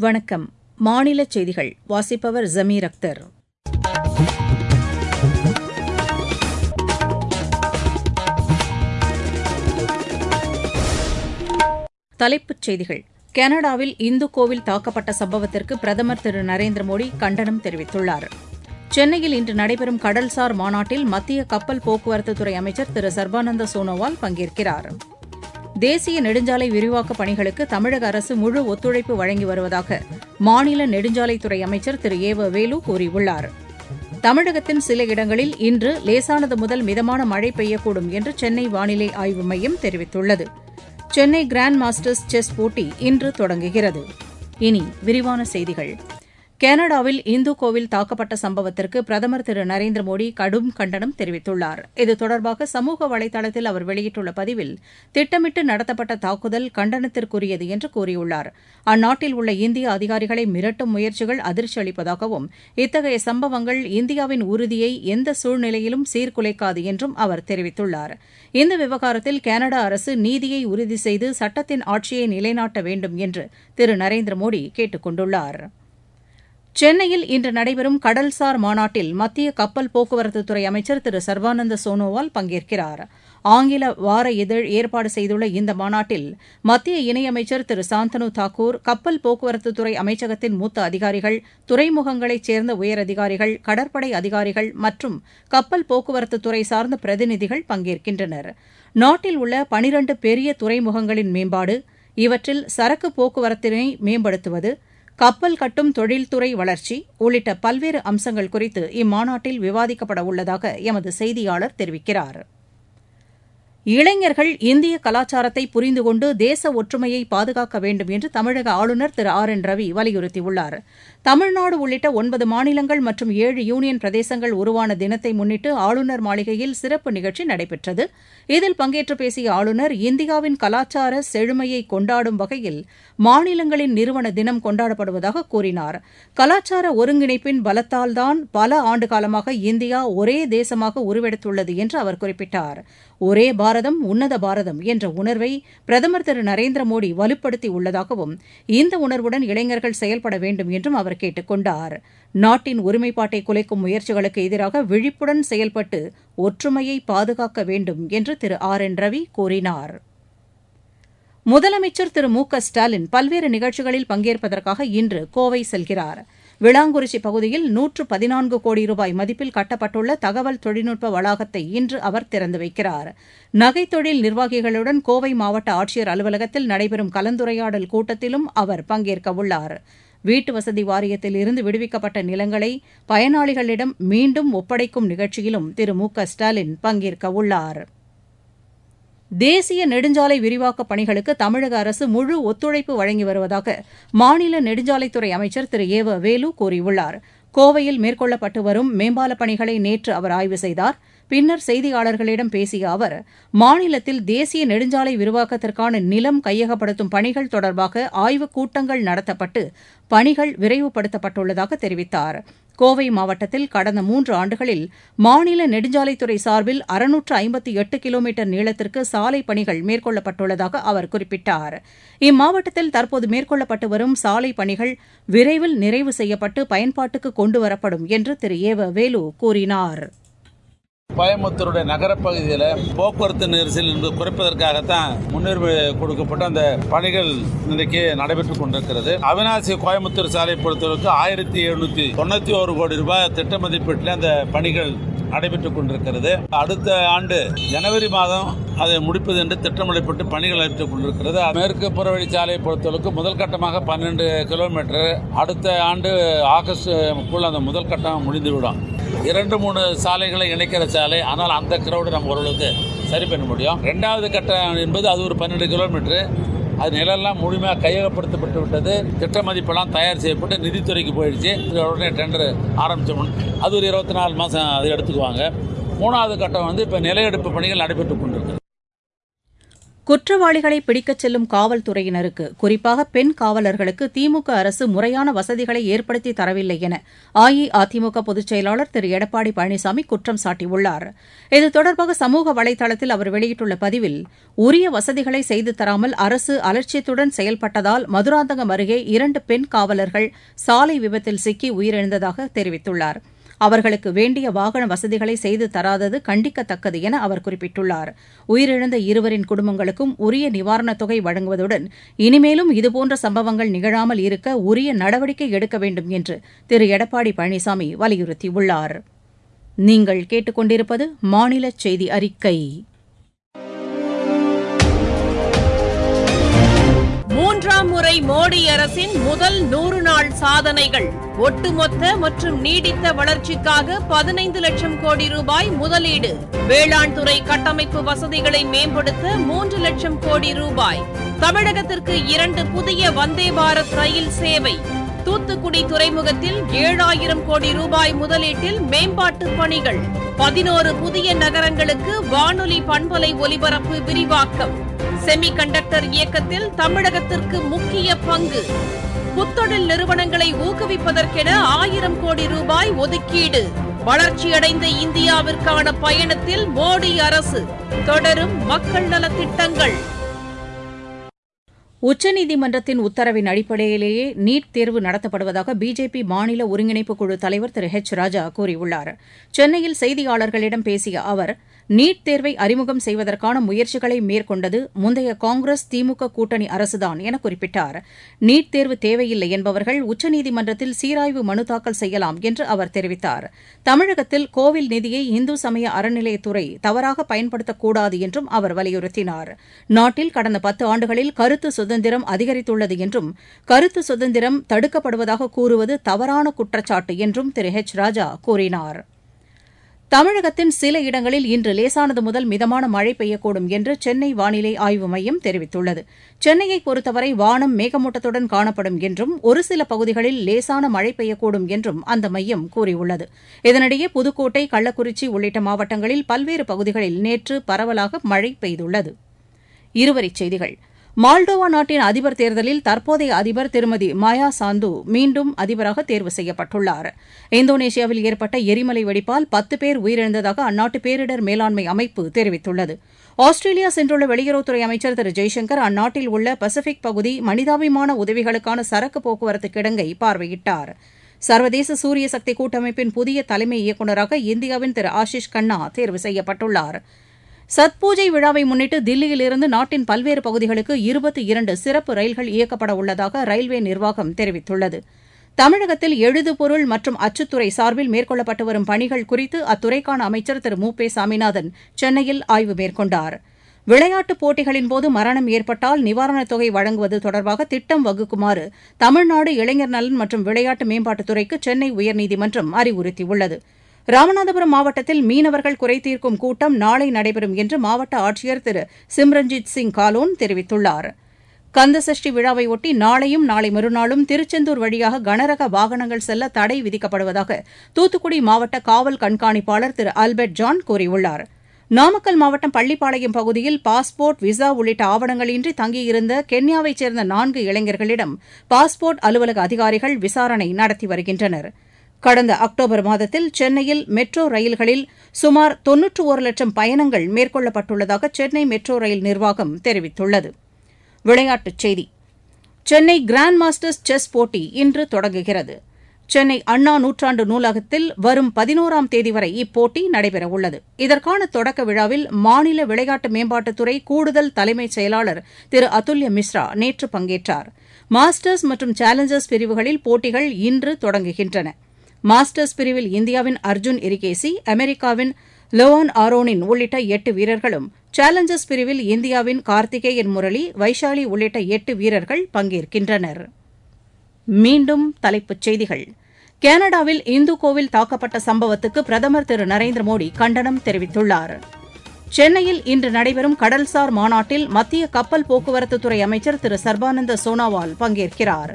வணக்கம் மாநில செய்திகள் வாசிப்பவர் ஜமீர் அக்தர் தலைப்புச் செய்திகள் கனடாவில் இந்து கோவில் தாக்கப்பட்ட சம்பவத்திற்கு பிரதமர் திரு நரேந்திர மோடி கண்டனம் தெரிவித்துள்ளார் சென்னையில் இன்று நடைபெறும் கடல்சார் மாநாட்டில் மத்திய கப்பல் போக்குவரத்துத்துறை அமைச்சர் திரு சர்பானந்த சோனோவால் பங்கேற்கிறார் தேசிய நெடுஞ்சாலை விரிவாக்கப் பணிகளுக்கு தமிழக அரசு முழு ஒத்துழைப்பு வழங்கி வருவதாக மாநில நெடுஞ்சாலைத்துறை அமைச்சர் திரு ஏ வ வேலு கூறியுள்ளார் தமிழகத்தின் சில இடங்களில் இன்று லேசானது முதல் மிதமான மழை பெய்யக்கூடும் என்று சென்னை வானிலை ஆய்வு மையம் தெரிவித்துள்ளது சென்னை கிராண்ட் மாஸ்டர்ஸ் செஸ் போட்டி இன்று தொடங்குகிறது இனி விரிவான செய்திகள் கனடாவில் இந்து கோவில் தாக்கப்பட்ட சம்பவத்திற்கு பிரதமர் திரு நரேந்திர மோடி கடும் கண்டனம் தெரிவித்துள்ளார் இது தொடர்பாக சமூக வலைதளத்தில் அவர் வெளியிட்டுள்ள பதிவில் திட்டமிட்டு நடத்தப்பட்ட தாக்குதல் கண்டனத்திற்குரியது என்று கூறியுள்ளார் அந்நாட்டில் உள்ள இந்திய அதிகாரிகளை மிரட்டும் முயற்சிகள் அதிர்ச்சி அளிப்பதாகவும் இத்தகைய சம்பவங்கள் இந்தியாவின் உறுதியை எந்த சூழ்நிலையிலும் சீர்குலைக்காது என்றும் அவர் தெரிவித்துள்ளார் இந்த விவகாரத்தில் கனடா அரசு நீதியை உறுதி செய்து சட்டத்தின் ஆட்சியை நிலைநாட்ட வேண்டும் என்று திரு நரேந்திர மோடி கேட்டுக் கொண்டுள்ளாா் சென்னையில் இன்று நடைபெறும் கடல்சார் மாநாட்டில் மத்திய கப்பல் போக்குவரத்துத்துறை அமைச்சர் திரு சர்பானந்த சோனோவால் பங்கேற்கிறார் ஆங்கில வார இதழ் ஏற்பாடு செய்துள்ள இந்த மாநாட்டில் மத்திய இணையமைச்சர் திரு சாந்தனு தாக்கூர் கப்பல் போக்குவரத்துத்துறை அமைச்சகத்தின் மூத்த அதிகாரிகள் துறைமுகங்களைச் சேர்ந்த உயரதிகாரிகள் கடற்படை அதிகாரிகள் மற்றும் கப்பல் போக்குவரத்துத்துறை சார்ந்த பிரதிநிதிகள் பங்கேற்கின்றனர் நாட்டில் உள்ள பனிரண்டு பெரிய துறைமுகங்களின் மேம்பாடு இவற்றில் சரக்கு போக்குவரத்தினை மேம்படுத்துவது கப்பல் கட்டும் தொழில்துறை வளர்ச்சி உள்ளிட்ட பல்வேறு அம்சங்கள் குறித்து இம்மாநாட்டில் விவாதிக்கப்பட உள்ளதாக எமது செய்தியாளர் தெரிவிக்கிறார் இளைஞர்கள் இந்திய கலாச்சாரத்தை புரிந்து கொண்டு தேச ஒற்றுமையை பாதுகாக்க வேண்டும் என்று தமிழக ஆளுநர் திரு ஆர் என் ரவி வலியுறுத்தியுள்ளார் தமிழ்நாடு உள்ளிட்ட ஒன்பது மாநிலங்கள் மற்றும் ஏழு யூனியன் பிரதேசங்கள் உருவான தினத்தை முன்னிட்டு ஆளுநர் மாளிகையில் சிறப்பு நிகழ்ச்சி நடைபெற்றது இதில் பங்கேற்று பேசிய ஆளுநர் இந்தியாவின் கலாச்சார செழுமையை கொண்டாடும் வகையில் மாநிலங்களின் நிறுவன தினம் கொண்டாடப்படுவதாக கூறினார் கலாச்சார ஒருங்கிணைப்பின் பலத்தால்தான் பல ஆண்டுகாலமாக இந்தியா ஒரே தேசமாக உருவெடுத்துள்ளது என்று அவர் குறிப்பிட்டார் ஒரே பாரதம் உன்னத பாரதம் என்ற உணர்வை பிரதமர் திரு நரேந்திர மோடி வலுப்படுத்தி உள்ளதாகவும் இந்த உணர்வுடன் இளைஞர்கள் செயல்பட வேண்டும் என்றும் அவர் கேட்டுக் கொண்டார் நாட்டின் ஒருமைப்பாட்டை குலைக்கும் முயற்சிகளுக்கு எதிராக விழிப்புடன் செயல்பட்டு ஒற்றுமையை பாதுகாக்க வேண்டும் என்று திரு ஆர் என் ரவி கூறினார் முதலமைச்சர் திரு மு க ஸ்டாலின் பல்வேறு நிகழ்ச்சிகளில் பங்கேற்பதற்காக இன்று கோவை செல்கிறார் விளாங்குறிச்சி பகுதியில் நூற்று பதினான்கு கோடி ரூபாய் மதிப்பில் கட்டப்பட்டுள்ள தகவல் தொழில்நுட்ப வளாகத்தை இன்று அவர் திறந்து வைக்கிறார் நகைத்தொழில் நிர்வாகிகளுடன் கோவை மாவட்ட ஆட்சியர் அலுவலகத்தில் நடைபெறும் கலந்துரையாடல் கூட்டத்திலும் அவர் பங்கேற்கவுள்ளார் வீட்டு வசதி வாரியத்தில் இருந்து விடுவிக்கப்பட்ட நிலங்களை பயனாளிகளிடம் மீண்டும் ஒப்படைக்கும் நிகழ்ச்சியிலும் திரு மு க ஸ்டாலின் பங்கேற்கவுள்ளாா் தேசிய நெடுஞ்சாலை விரிவாக்கப் பணிகளுக்கு தமிழக அரசு முழு ஒத்துழைப்பு வழங்கி வருவதாக மாநில நெடுஞ்சாலைத்துறை அமைச்சர் திரு ஏ வ வேலு கூறியுள்ளார் கோவையில் மேற்கொள்ளப்பட்டு வரும் மேம்பாலப் பணிகளை நேற்று அவர் ஆய்வு செய்தார் பின்னர் செய்தியாளர்களிடம் பேசிய அவர் மாநிலத்தில் தேசிய நெடுஞ்சாலை விரிவாக்கத்திற்கான நிலம் கையகப்படுத்தும் பணிகள் தொடர்பாக ஆய்வுக் கூட்டங்கள் நடத்தப்பட்டு பணிகள் விரைவுபடுத்தப்பட்டுள்ளதாக தெரிவித்தார் கோவை மாவட்டத்தில் கடந்த மூன்று ஆண்டுகளில் மாநில நெடுஞ்சாலைத்துறை சார்பில் அறுநூற்று ஐம்பத்தி எட்டு கிலோமீட்டர் நீளத்திற்கு சாலை பணிகள் மேற்கொள்ளப்பட்டுள்ளதாக அவர் குறிப்பிட்டார் இம்மாவட்டத்தில் தற்போது மேற்கொள்ளப்பட்டு வரும் சாலை பணிகள் விரைவில் நிறைவு செய்யப்பட்டு பயன்பாட்டுக்கு கொண்டுவரப்படும் என்று திரு ஏ வ வேலு கூறினார் கோயம்புத்தூருடைய நகரப்பகுதியில் போக்குவரத்து நெரிசல் என்பது குறைப்பதற்காகத்தான் முன்னுரிமை கொடுக்கப்பட்ட அந்த பணிகள் இன்றைக்கு நடைபெற்றுக் கொண்டிருக்கிறது அவினாசி கோயம்புத்தூர் சாலை பொறுத்தவரைக்கு ஆயிரத்தி எழுநூத்தி தொண்ணூத்தி ஒரு கோடி ரூபாய் திட்ட மதிப்பீட்டில் அந்த பணிகள் நடைபெற்றுக் கொண்டிருக்கிறது அடுத்த ஆண்டு ஜனவரி மாதம் அதை முடிப்பது என்று திட்டமிடப்பட்டு பணிகள் நடைபெற்றுக் கொண்டிருக்கிறது மேற்கு புறவழிச்சாலையை பொறுத்தளவுக்கு முதல் கட்டமாக பன்னெண்டு கிலோமீட்டர் அடுத்த ஆண்டு ஆகஸ்டுக்குள் அந்த முதல் கட்டம் முடிந்துவிடும் இரண்டு மூணு சாலைகளை இணைக்கிற சாலை ஆனால் அந்த கிரௌடு நம்ம ஓரளவுக்கு சரி பண்ண முடியும் ரெண்டாவது கட்டம் என்பது அது ஒரு பன்னெண்டு கிலோமீட்டர் அது நிலம்லாம் முழுமையாக கையகப்படுத்தப்பட்டு விட்டது திட்ட மதிப்பெல்லாம் தயார் செய்யப்பட்டு நிதித்துறைக்கு போயிடுச்சு உடனே டெண்டர் ஆரம்பிச்சோம் அது ஒரு இருபத்தி நாலு மாதம் அது எடுத்துக்குவாங்க மூணாவது கட்டம் வந்து இப்போ நிலையெடுப்பு பணிகள் நடைபெற்றுக் கொண்டிருக்கு குற்றவாளிகளை பிடிக்கச் செல்லும் காவல்துறையினருக்கு குறிப்பாக பெண் காவலர்களுக்கு திமுக அரசு முறையான வசதிகளை ஏற்படுத்தி தரவில்லை என அஇஅதிமுக பொதுச் செயலாளர் திரு எடப்பாடி பழனிசாமி குற்றம் சாட்டியுள்ளார் இது தொடர்பாக சமூக வலைதளத்தில் அவர் வெளியிட்டுள்ள பதிவில் உரிய வசதிகளை செய்து தராமல் அரசு அலட்சியத்துடன் செயல்பட்டதால் மதுராந்தகம் அருகே இரண்டு பெண் காவலர்கள் சாலை விபத்தில் சிக்கி உயிரிழந்ததாக தெரிவித்துள்ளார் அவர்களுக்கு வேண்டிய வாகன வசதிகளை செய்து தராதது கண்டிக்கத்தக்கது என அவர் குறிப்பிட்டுள்ளார் உயிரிழந்த இருவரின் குடும்பங்களுக்கும் உரிய நிவாரணத் தொகை வழங்குவதுடன் இனிமேலும் இதுபோன்ற சம்பவங்கள் நிகழாமல் இருக்க உரிய நடவடிக்கை எடுக்க வேண்டும் என்று திரு எடப்பாடி பழனிசாமி வலியுறுத்தியுள்ளார் நீங்கள் கேட்டுக்கொண்டிருப்பது மாநில செய்தி அறிக்கை மூன்றாம் முறை மோடி அரசின் முதல் நூறு நாள் சாதனைகள் ஒட்டுமொத்த மற்றும் நீடித்த வளர்ச்சிக்காக பதினைந்து லட்சம் கோடி ரூபாய் முதலீடு வேளாண் துறை கட்டமைப்பு வசதிகளை மேம்படுத்த மூன்று லட்சம் கோடி ரூபாய் தமிழகத்திற்கு இரண்டு புதிய வந்தே பாரத் ரயில் சேவை தூத்துக்குடி துறைமுகத்தில் ஏழாயிரம் கோடி ரூபாய் முதலீட்டில் மேம்பாட்டு பணிகள் பதினோரு புதிய நகரங்களுக்கு வானொலி பண்பலை ஒலிபரப்பு விரிவாக்கம் செமி கண்டக்டர் இயக்கத்தில் தமிழகத்திற்கு முக்கிய பங்கு புத்தொழில் நிறுவனங்களை ஊக்குவிப்பதற்கென ஆயிரம் கோடி ரூபாய் ஒதுக்கீடு வளர்ச்சியடைந்த இந்தியாவிற்கான பயணத்தில் மோடி அரசு தொடரும் மக்கள் நலத் திட்டங்கள் உச்சநீதிமன்றத்தின் உத்தரவின் அடிப்படையிலேயே நீட் தேர்வு நடத்தப்படுவதாக பிஜேபி மாநில ஒருங்கிணைப்பு குழு தலைவர் திரு ஹெச் ராஜா கூறியுள்ளார் சென்னையில் செய்தியாளர்களிடம் பேசிய அவர் நீட் தேர்வை அறிமுகம் செய்வதற்கான முயற்சிகளை மேற்கொண்டது முந்தைய காங்கிரஸ் திமுக கூட்டணி அரசுதான் என குறிப்பிட்டார் நீட் தேர்வு தேவையில்லை என்பவர்கள் உச்சநீதிமன்றத்தில் சீராய்வு மனு தாக்கல் செய்யலாம் என்று அவர் தெரிவித்தார் தமிழகத்தில் கோவில் நிதியை இந்து சமய அறநிலையத்துறை தவறாக பயன்படுத்தக்கூடாது என்றும் அவர் வலியுறுத்தினார் நாட்டில் கடந்த பத்து ஆண்டுகளில் கருத்து சுதந்திரம் அதிகரித்துள்ளது என்றும் கருத்து சுதந்திரம் தடுக்கப்படுவதாக கூறுவது தவறான குற்றச்சாட்டு என்றும் திரு ஹெச் ராஜா கூறினார் தமிழகத்தின் சில இடங்களில் இன்று லேசானது முதல் மிதமான மழை பெய்யக்கூடும் என்று சென்னை வானிலை ஆய்வு மையம் தெரிவித்துள்ளது சென்னையை பொறுத்தவரை வானம் மேகமூட்டத்துடன் காணப்படும் என்றும் ஒரு சில பகுதிகளில் லேசான மழை பெய்யக்கூடும் என்றும் அந்த மையம் கூறியுள்ளது இதனிடையே புதுக்கோட்டை கள்ளக்குறிச்சி உள்ளிட்ட மாவட்டங்களில் பல்வேறு பகுதிகளில் நேற்று பரவலாக மழை பெய்துள்ளது இருவரிச் செய்திகள் மால்டோவா நாட்டின் அதிபர் தேர்தலில் தற்போதைய அதிபர் திருமதி மாயா சாந்து மீண்டும் அதிபராக தேர்வு செய்யப்பட்டுள்ளார் இந்தோனேஷியாவில் ஏற்பட்ட எரிமலை வெடிப்பால் பத்து பேர் உயிரிழந்ததாக அந்நாட்டு பேரிடர் மேலாண்மை அமைப்பு தெரிவித்துள்ளது ஆஸ்திரேலியா சென்றுள்ள வெளியுறவுத்துறை அமைச்சர் திரு ஜெய்சங்கர் அந்நாட்டில் உள்ள பசிபிக் பகுதி மனிதாபிமான உதவிகளுக்கான சரக்கு போக்குவரத்து கிடங்கை பார்வையிட்டார் சர்வதேச சூரிய சக்தி கூட்டமைப்பின் புதிய தலைமை இயக்குநராக இந்தியாவின் திரு ஆஷிஷ் கண்ணா தேர்வு செய்யப்பட்டுள்ளார் சத்பூஜை விழாவை முன்னிட்டு தில்லியிலிருந்து நாட்டின் பல்வேறு பகுதிகளுக்கு இருபத்தி இரண்டு சிறப்பு ரயில்கள் இயக்கப்பட உள்ளதாக ரயில்வே நிர்வாகம் தெரிவித்துள்ளது தமிழகத்தில் எழுதுபொருள் மற்றும் அச்சுத்துறை சார்பில் மேற்கொள்ளப்பட்டு வரும் பணிகள் குறித்து அத்துறைக்கான அமைச்சர் திரு மு பே சாமிநாதன் சென்னையில் ஆய்வு மேற்கொண்டார் விளையாட்டுப் போட்டிகளின்போது மரணம் ஏற்பட்டால் நிவாரணத் தொகை வழங்குவது தொடர்பாக திட்டம் வகுக்குமாறு தமிழ்நாடு இளைஞர் நலன் மற்றும் விளையாட்டு மேம்பாட்டுத்துறைக்கு சென்னை உயர்நீதிமன்றம் அறிவுறுத்தியுள்ளது ராமநாதபுரம் மாவட்டத்தில் மீனவர்கள் குறைதீர்க்கும் கூட்டம் நாளை நடைபெறும் என்று மாவட்ட ஆட்சியர் திரு சிம்ரன்ஜித் சிங் காலோன் தெரிவித்துள்ளார் கந்தசஷ்டி விழாவையொட்டி நாளையும் நாளை மறுநாளும் திருச்செந்தூர் வழியாக கனரக வாகனங்கள் செல்ல தடை விதிக்கப்படுவதாக தூத்துக்குடி மாவட்ட காவல் கண்காணிப்பாளர் திரு அல்பர்ட் ஜான் கூறியுள்ளார் நாமக்கல் மாவட்டம் பள்ளிப்பாளையம் பகுதியில் பாஸ்போர்ட் விசா உள்ளிட்ட ஆவணங்களின்றி தங்கியிருந்த கென்யாவைச் சேர்ந்த நான்கு இளைஞர்களிடம் பாஸ்போர்ட் அலுவலக அதிகாரிகள் விசாரணை நடத்தி வருகின்றனர் கடந்த அக்டோபர் மாதத்தில் சென்னையில் மெட்ரோ ரயில்களில் சுமார் தொன்னூற்று ஒரு லட்சம் பயணங்கள் மேற்கொள்ளப்பட்டுள்ளதாக சென்னை மெட்ரோ ரயில் நிர்வாகம் தெரிவித்துள்ளது விளையாட்டுச் செய்தி சென்னை கிராண்ட் மாஸ்டர்ஸ் செஸ் போட்டி இன்று தொடங்குகிறது சென்னை அண்ணா நூற்றாண்டு நூலகத்தில் வரும் பதினோராம் தேதி வரை இப்போட்டி நடைபெறவுள்ளது இதற்கான தொடக்க விழாவில் மாநில விளையாட்டு மேம்பாட்டுத்துறை கூடுதல் தலைமைச் செயலாளர் திரு அதுல்ய மிஸ்ரா நேற்று பங்கேற்றார் மாஸ்டர்ஸ் மற்றும் சேலஞ்சர்ஸ் பிரிவுகளில் போட்டிகள் இன்று தொடங்குகின்றன மாஸ்டர்ஸ் பிரிவில் இந்தியாவின் அர்ஜுன் எரிகேசி அமெரிக்காவின் லோவான் ஆரோனின் உள்ளிட்ட எட்டு வீரர்களும் சேலஞ்சர்ஸ் பிரிவில் இந்தியாவின் கார்த்திகேயன் முரளி வைஷாலி உள்ளிட்ட எட்டு வீரர்கள் பங்கேற்கின்றனர் மீண்டும் தலைப்புச் செய்திகள் கனடாவில் இந்து கோவில் தாக்கப்பட்ட சம்பவத்துக்கு பிரதமர் திரு நரேந்திர மோடி கண்டனம் தெரிவித்துள்ளார் சென்னையில் இன்று நடைபெறும் கடல்சார் மாநாட்டில் மத்திய கப்பல் போக்குவரத்துத்துறை அமைச்சர் திரு சர்பானந்த சோனாவால் பங்கேற்கிறார்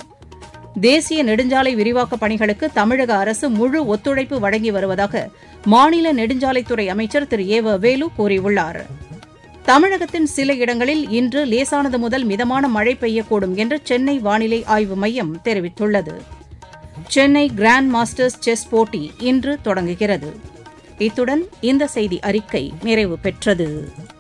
தேசிய நெடுஞ்சாலை விரிவாக்கப் பணிகளுக்கு தமிழக அரசு முழு ஒத்துழைப்பு வழங்கி வருவதாக மாநில நெடுஞ்சாலைத்துறை அமைச்சர் திரு ஏ வ வேலு கூறியுள்ளார் தமிழகத்தின் சில இடங்களில் இன்று லேசானது முதல் மிதமான மழை பெய்யக்கூடும் என்று சென்னை வானிலை ஆய்வு மையம் தெரிவித்துள்ளது சென்னை கிராண்ட் மாஸ்டர்ஸ் செஸ் போட்டி இன்று தொடங்குகிறது இத்துடன் இந்த செய்தி அறிக்கை நிறைவு பெற்றது